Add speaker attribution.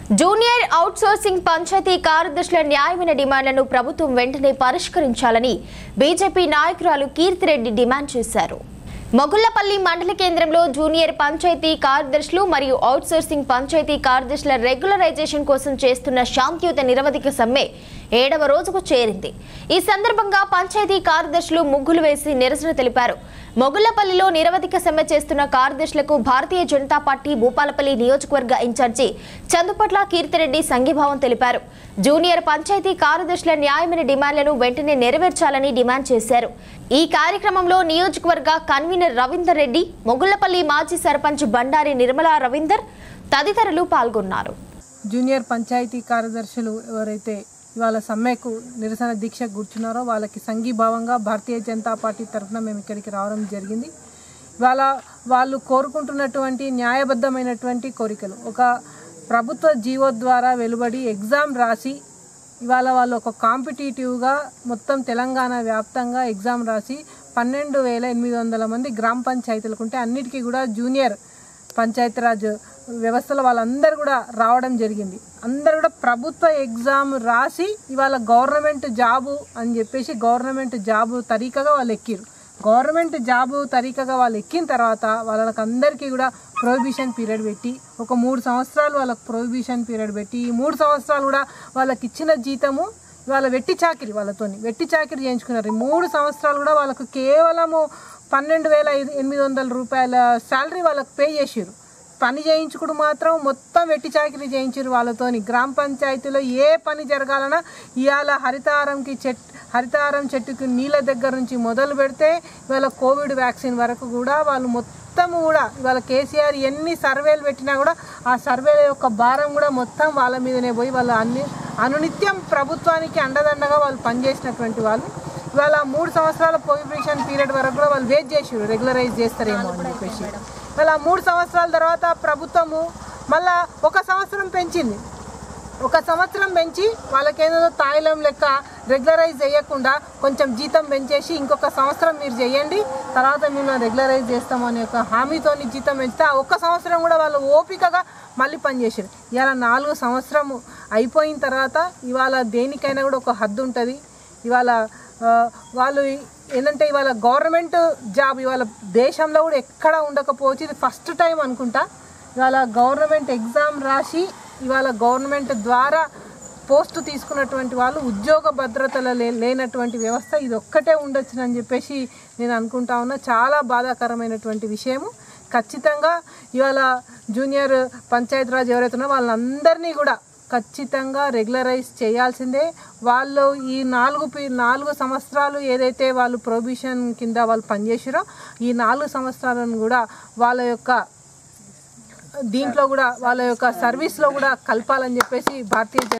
Speaker 1: junior outsourcing panchayat కార్యదర్శుల న్యాయమైన డిమాండ్లను ప్రభుత్వం వెంటనే పరిష్కరించాలని బీజేపీ నాయకురాలు కీర్తిరెడ్డి డిమాండ్ చేశారు మొగుళ్లపల్లి మండల కేంద్రంలో జూనియర్ పంచాయతీ కార్యదర్శులు మరియు అవుట్సోర్సింగ్ పంచాయతీ కార్యదర్శుల రెగ్యులరైజేషన్ కోసం చేస్తున్న శాంతియుత నిరవధిక సమ్మె ఏడవ రోజుకు చేరింది ఈ సందర్భంగా పంచాయతీ కార్యదర్శులు ముగ్గులు వేసి నిరసన తెలిపారు మొగుళ్లపల్లిలో నిరవధిక సమ్మె చేస్తున్న కార్యదర్శులకు భారతీయ జనతా పార్టీ భూపాలపల్లి నియోజకవర్గ ఇన్ఛార్జి చందుపట్ల కీర్తిరెడ్డి సంఘీభావం తెలిపారు జూనియర్ పంచాయతీ కార్యదర్శుల న్యాయమైన డిమాండ్లను వెంటనే నెరవేర్చాలని డిమాండ్ చేశారు ఈ కార్యక్రమంలో నియోజకవర్గ కన్వీనర్ రవీందర్ రెడ్డి మొగుళ్లపల్లి మాజీ సర్పంచ్ బండారి నిర్మలా రవీందర్ తదితరులు పాల్గొన్నారు
Speaker 2: జూనియర్ పంచాయతీ కార్యదర్శులు ఎవరైతే ఇవాళ సమ్మెకు నిరసన దీక్ష కూర్చున్నారో వాళ్ళకి సంఘీభావంగా భారతీయ జనతా పార్టీ తరఫున మేము ఇక్కడికి రావడం జరిగింది ఇవాళ వాళ్ళు కోరుకుంటున్నటువంటి న్యాయబద్ధమైనటువంటి కోరికలు ఒక ప్రభుత్వ జీవో ద్వారా వెలువడి ఎగ్జామ్ రాసి ఇవాళ వాళ్ళు ఒక కాంపిటేటివ్గా మొత్తం తెలంగాణ వ్యాప్తంగా ఎగ్జామ్ రాసి పన్నెండు వేల ఎనిమిది వందల మంది గ్రామ పంచాయతీలకు ఉంటే అన్నిటికీ కూడా జూనియర్ పంచాయతీరాజ్ వ్యవస్థలో వాళ్ళందరూ కూడా రావడం జరిగింది అందరు కూడా ప్రభుత్వ ఎగ్జామ్ రాసి ఇవాళ గవర్నమెంట్ జాబు అని చెప్పేసి గవర్నమెంట్ జాబు తరీకగా వాళ్ళు ఎక్కిరు గవర్నమెంట్ జాబు తరీకగా వాళ్ళు ఎక్కిన తర్వాత వాళ్ళకి అందరికీ కూడా ప్రొహిబిషన్ పీరియడ్ పెట్టి ఒక మూడు సంవత్సరాలు వాళ్ళకి ప్రొహిబిషన్ పీరియడ్ పెట్టి ఈ మూడు సంవత్సరాలు కూడా వాళ్ళకి ఇచ్చిన జీతము వాళ్ళ వెట్టి చాకిరి వాళ్ళతోని వెట్టి చాకిరి చేయించుకున్నారు ఈ మూడు సంవత్సరాలు కూడా వాళ్ళకు కేవలము పన్నెండు వేల ఐదు ఎనిమిది వందల రూపాయల శాలరీ వాళ్ళకి పే చేసిరు పని చేయించుకుడు మాత్రం మొత్తం వెట్టి చాకిరి చేయించారు వాళ్ళతోని గ్రామ పంచాయతీలో ఏ పని జరగాలన్నా ఇవాళ హరితారంకి చెట్ హరితారం చెట్టుకి నీళ్ళ దగ్గర నుంచి మొదలు పెడితే ఇవాళ కోవిడ్ వ్యాక్సిన్ వరకు కూడా వాళ్ళు మొత్తం కూడా ఇవాళ కేసీఆర్ ఎన్ని సర్వేలు పెట్టినా కూడా ఆ సర్వేల యొక్క భారం కూడా మొత్తం వాళ్ళ మీదనే పోయి వాళ్ళు అన్ని అనునిత్యం ప్రభుత్వానికి అండదండగా వాళ్ళు పనిచేసినటువంటి వాళ్ళు ఇవాళ మూడు సంవత్సరాల ప్రొహిబిషన్ పీరియడ్ వరకు కూడా వాళ్ళు వెయిట్ చేసారు రెగ్యులరైజ్ చేస్తారేమో అని చెప్పేసి ఇవాళ మూడు సంవత్సరాల తర్వాత ప్రభుత్వము మళ్ళా ఒక సంవత్సరం పెంచింది ఒక సంవత్సరం పెంచి వాళ్ళకేదో తాయిలం లెక్క రెగ్యులరైజ్ చేయకుండా కొంచెం జీతం పెంచేసి ఇంకొక సంవత్సరం మీరు చేయండి తర్వాత మేము రెగ్యులరైజ్ చేస్తామని ఒక హామీతోని జీతం పెంచితే ఆ ఒక్క సంవత్సరం కూడా వాళ్ళు ఓపికగా మళ్ళీ పనిచేసారు ఇవాళ నాలుగు సంవత్సరం అయిపోయిన తర్వాత ఇవాళ దేనికైనా కూడా ఒక హద్దు ఉంటుంది ఇవాళ ఆ, వాళ్ళు ఏంటంటే ఇవాళ గవర్నమెంట్ జాబ్ ఇవాళ దేశంలో కూడా ఎక్కడ ఉండకపోవచ్చు ఇది ఫస్ట్ టైం అనుకుంటా ఇవాళ గవర్నమెంట్ ఎగ్జామ్ రాసి ఇవాళ గవర్నమెంట్ ద్వారా పోస్ట్ తీసుకున్నటువంటి వాళ్ళు ఉద్యోగ భద్రతలో లే లేనటువంటి వ్యవస్థ ఇది ఒక్కటే ఉండొచ్చునని చెప్పేసి నేను అనుకుంటా ఉన్నా చాలా బాధాకరమైనటువంటి విషయము ఖచ్చితంగా ఇవాళ జూనియర్ పంచాయతీరాజ్ ఎవరైతే ఉన్నారో వాళ్ళందరినీ కూడా ఖచ్చితంగా రెగ్యులరైజ్ చేయాల్సిందే వాళ్ళు ఈ నాలుగు పి- నాలుగు సంవత్సరాలు ఏదైతే వాళ్ళు ప్రొబిషన్ కింద వాళ్ళు పనిచేసారో ఈ నాలుగు సంవత్సరాలను కూడా వాళ్ళ యొక్క దీంట్లో కూడా వాళ్ళ యొక్క సర్వీస్లో కూడా కలపాలని చెప్పేసి భారతీయ జన-